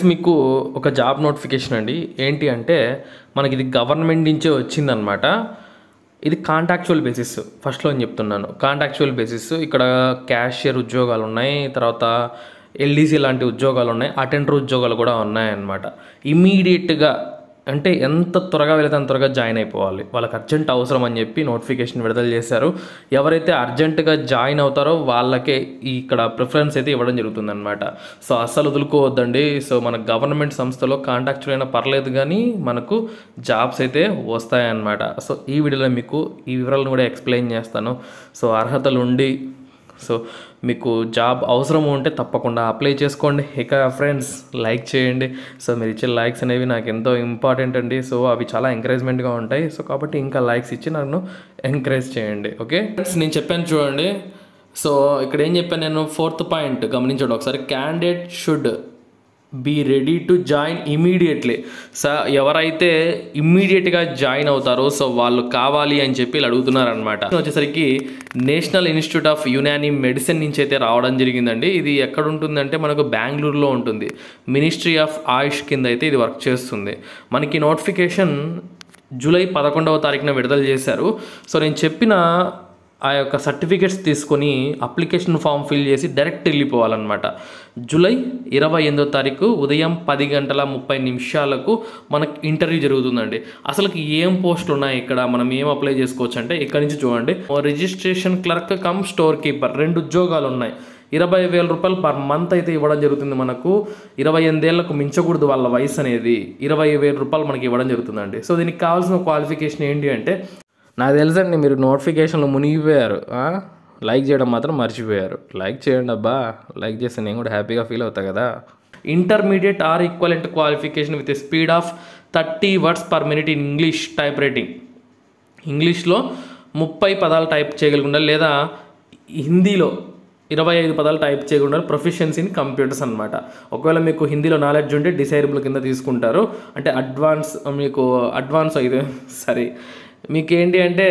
Friends మీకు ఒక job notification అండి ఏంటి అంటే మనకి ఇది గవర్నమెంట్ నుంచే వచ్చిందనమాట ఇది కాంట్రాక్చువల్ బేసిస్ ఫస్ట్లో అని చెప్తున్నాను కాంట్రాక్చువల్ బేసిస్ ఇక్కడ క్యాషియర్ ఉద్యోగాలు ఉన్నాయి తర్వాత ఎల్డీసీ లాంటి ఉద్యోగాలు ఉన్నాయి అటెండర్ ఉద్యోగాలు కూడా ఉన్నాయన్నమాట ఇమీడియట్గా అంటే ఎంత త్వరగా వెళితే అంత త్వరగా జాయిన్ అయిపోవాలి వాళ్ళకి అర్జెంట్ అవసరం అని చెప్పి నోటిఫికేషన్ విడుదల చేశారు ఎవరైతే అర్జెంటుగా జాయిన్ అవుతారో వాళ్ళకే ఈ ఇక్కడ ప్రిఫరెన్స్ అయితే ఇవ్వడం జరుగుతుందన్నమాట సో అస్సలు వదులుకోవద్దండి సో మన గవర్నమెంట్ సంస్థలో కాంటాక్చువల్ అయినా పర్లేదు కానీ మనకు జాబ్స్ అయితే వస్తాయన్నమాట సో ఈ వీడియోలో మీకు ఈ వివరాలను కూడా ఎక్స్ప్లెయిన్ చేస్తాను సో అర్హతలు ఉండి సో మీకు జాబ్ అవసరం ఉంటే తప్పకుండా అప్లై చేసుకోండి ఇక ఫ్రెండ్స్ లైక్ చేయండి సో మీరు ఇచ్చే లైక్స్ అనేవి నాకు ఎంతో ఇంపార్టెంట్ అండి సో అవి చాలా ఎంకరేజ్మెంట్గా ఉంటాయి సో కాబట్టి ఇంకా లైక్స్ ఇచ్చి నన్ను ఎంకరేజ్ చేయండి ఓకే ఫ్రెండ్స్ నేను చెప్పాను చూడండి సో ఇక్కడ ఏం చెప్పాను నేను ఫోర్త్ పాయింట్ గమనించండి ఒకసారి candidate should be ready to join immediately so ఎవరైతే ఇమ్మీడియట్గా జాయిన్ అవుతారో సో వాళ్ళు కావాలి అని చెప్పి వీళ్ళు అడుగుతున్నారనమాట వచ్చేసరికి National Institute of Unani Medicine నుంచి అయితే రావడం జరిగిందండి ఇది ఎక్కడ ఉంటుందంటే మనకు బెంగళూరులో ఉంటుంది మినిస్ట్రీ ఆఫ్ ఆయుష్ కింద అయితే ఇది వర్క్ చేస్తుంది మనకి నోటిఫికేషన్ జూలై పదకొండవ తారీఖున విడుదల చేశారు సో నేను చెప్పిన ఆ యొక్క సర్టిఫికేట్స్ తీసుకొని అప్లికేషన్ ఫామ్ ఫిల్ చేసి డైరెక్ట్ వెళ్ళిపోవాలన్నమాట జూలై ఇరవై ఎనిమిదో తారీఖు ఉదయం పది గంటల ముప్పై నిమిషాలకు మనకి ఇంటర్వ్యూ జరుగుతుందండి అసలుకి ఏం పోస్టులు ఉన్నాయి ఇక్కడ మనం ఏం అప్లై చేసుకోవచ్చు అంటే ఇక్కడ నుంచి చూడండి registration clerk cum store keeper రెండు ఉద్యోగాలు ఉన్నాయి ఇరవై వేల రూపాయలు పర్ మంత్ అయితే ఇవ్వడం జరుగుతుంది మనకు ఇరవై ఎనిమిదేళ్లకు మించకూడదు వాళ్ళ వయసు అనేది ఇరవై వేల రూపాయలు మనకి ఇవ్వడం జరుగుతుందండి సో దీనికి కావాల్సిన క్వాలిఫికేషన్ ఏంటి అంటే నాకు తెలుసండి మీరు నోటిఫికేషన్లు మునిగిపోయారు ఆ? లైక్ చేయడం మాత్రం మర్చిపోయారు లైక్ చేయండి అబ్బా లైక్ చేస్తే నేను కూడా హ్యాపీగా ఫీల్ అవుతా కదా intermediate or equivalent qualification with speed of thirty words per minute in English typewriting ఇంగ్లీష్లో ముప్పై పదాలు టైప్ చేయగలిగి ఉండాలి లేదా హిందీలో ఇరవై ఐదు పదాలు టైప్ చేయకుండా ఉండాలి ప్రొఫిషియన్సీ ఇన్ కంప్యూటర్స్ అనమాట ఒకవేళ మీకు హిందీలో నాలెడ్జ్ ఉంటే డిసైరబుల్ కింద తీసుకుంటారు అంటే అడ్వాన్స్ మీకు అడ్వాన్స్ అయితే సరే మీకేంటి అంటే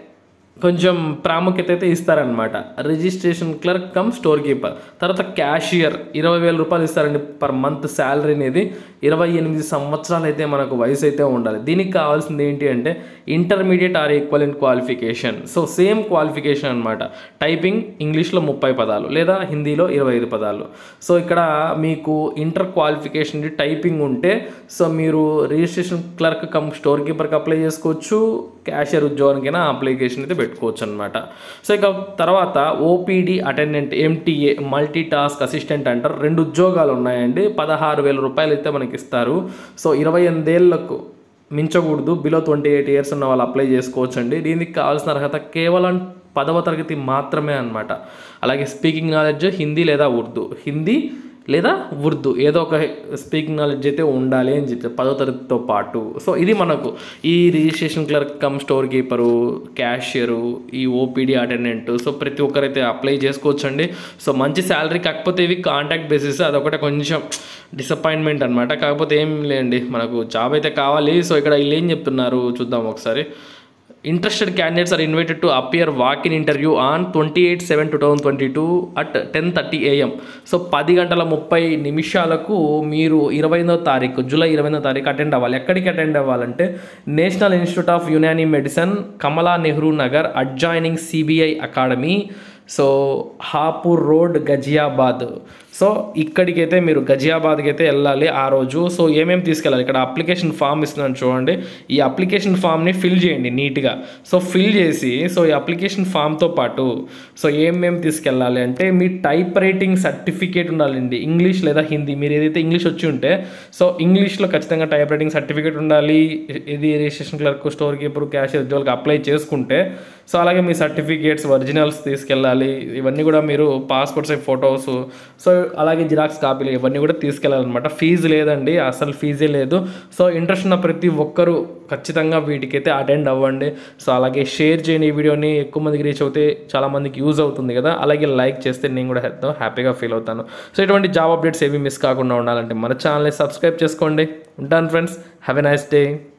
కొంచెం ప్రాముఖ్యత అయితే ఇస్తారనమాట registration clerk cum store keeper తర్వాత క్యాషియర్ ఇరవై వేల రూపాయలు ఇస్తారండి పర్ మంత్ శాలరీ అనేది ఇరవై ఎనిమిది సంవత్సరాలు అయితే మనకు వయసు అయితే ఉండాలి దీనికి కావాల్సింది ఏంటి అంటే intermediate or equivalent qualification so same qualification అనమాట టైపింగ్ ఇంగ్లీష్లో ముప్పై పదాలు లేదా హిందీలో ఇరవై ఐదు పదాలు సో ఇక్కడ మీకు ఇంటర్ క్వాలిఫికేషన్ టైపింగ్ ఉంటే సో మీరు రిజిస్ట్రేషన్ క్లర్క్ కమ్ స్టోర్ కీపర్కి అప్లై చేసుకోవచ్చు క్యాషియర్ ఉద్యోగానికైనా అప్లికేషన్ అయితే పెట్టుకోవచ్చు అనమాట సో ఇక తర్వాత OPD attendant MTA multi task assistant అంటారు రెండు ఉద్యోగాలు ఉన్నాయండి పదహారు వేల రూపాయలు అయితే మనకి ఇస్తారు సో ఇరవై ఎనిమిదేళ్లకు మించకూడదు బిలో ట్వంటీ ఎయిట్ ఇయర్స్ ఉన్న వాళ్ళు అప్లై చేసుకోవచ్చు అండి దీనికి కావాల్సిన అర్హత కేవలం పదవ తరగతి మాత్రమే అనమాట అలాగే స్పీకింగ్ నాలెడ్జ్ హిందీ లేదా ఉర్దూ హిందీ లేదా ఉర్దూ ఏదో ఒక స్పీకింగ్ నాలెడ్జ్ అయితే ఉండాలి అని చెప్పి పదో తరగతితో పాటు సో ఇది మనకు ఈ registration clerk cum store keeper cashier ఈ ఓపీడీ అటెండెంట్ సో ప్రతి ఒక్కరైతే అప్లై చేసుకోవచ్చండి సో మంచి శాలరీ కాకపోతే ఇవి కాంటాక్ట్ బేసిస్ అదొకటి కొంచెం డిసప్పాయింట్మెంట్ అనమాట కాకపోతే ఏం లేండి మనకు జాబ్ అయితే కావాలి సో ఇక్కడ వీళ్ళు ఏం చెప్తున్నారు చూద్దాం ఒకసారి interested candidates are invited to appear walk in interview on twenty eight seven two thousand twenty two at ten thirty AM so పది గంటల ముప్పై నిమిషాలకు మీరు ఇరవై ఎనిమిదో తారీఖు జూలై ఇరవై ఎనిమిదో తారీఖు అటెండ్ అవ్వాలి ఎక్కడికి అటెండ్ అవ్వాలంటే National Institute of Unani Medicine Kamala Nehru Nagar adjoining CBI academy so Hapur road Ghaziabad so ఇక్కడికైతే మీరు గజియాబాద్కి అయితే వెళ్ళాలి ఆ రోజు సో ఏమేమి తీసుకెళ్ళాలి ఇక్కడ అప్లికేషన్ ఫామ్ ఇస్తున్నాను చూడండి ఈ అప్లికేషన్ ఫామ్ని ఫిల్ చేయండి నీట్గా సో ఫిల్ చేసి సో ఈ అప్లికేషన్ ఫామ్తో పాటు సో ఏమేమి తీసుకెళ్ళాలి అంటే మీ టైప్ రైటింగ్ సర్టిఫికేట్ ఉండాలండి ఇంగ్లీష్ లేదా హిందీ మీరు ఏదైతే ఇంగ్లీష్ వచ్చి ఉంటే సో ఇంగ్లీష్లో ఖచ్చితంగా టైప్ రైటింగ్ సర్టిఫికేట్ ఉండాలి ఇది registration clerk store keeper cashier ఉద్యోగాలకు అప్లై చేసుకుంటే సో అలాగే మీ సర్టిఫికేట్స్ ఒరిజినల్స్ తీసుకెళ్ళాలి ఇవన్నీ కూడా మీరు పాస్పోర్ట్ సైజ్ ఫొటోస్ సో అలాగే జిరాక్స్ కాపీలు ఇవన్నీ కూడా తీసుకెళ్ళాలన్నమాట ఫీజు లేదండి అసలు ఫీజే లేదు సో ఇంట్రెస్ట్ ఉన్న ప్రతి ఒక్కరూ ఖచ్చితంగా వీటికైతే అటెండ్ అవ్వండి సో అలాగే షేర్ చేయండి ఈ వీడియోని ఎక్కువ మందికి రీచ్ అవుతే చాలా మందికి యూజ్ అవుతుంది కదా అలాగే లైక్ చేస్తే నేను కూడా ఎంతో హ్యాపీగా ఫీల్ అవుతాను సో ఇటువంటి జాబ్ అప్డేట్స్ ఏవి మిస్ కాకుండా ఉండాలంటే మన ఛానల్ని సబ్స్క్రైబ్ చేసుకోండి ఉంటాను friends have a nice day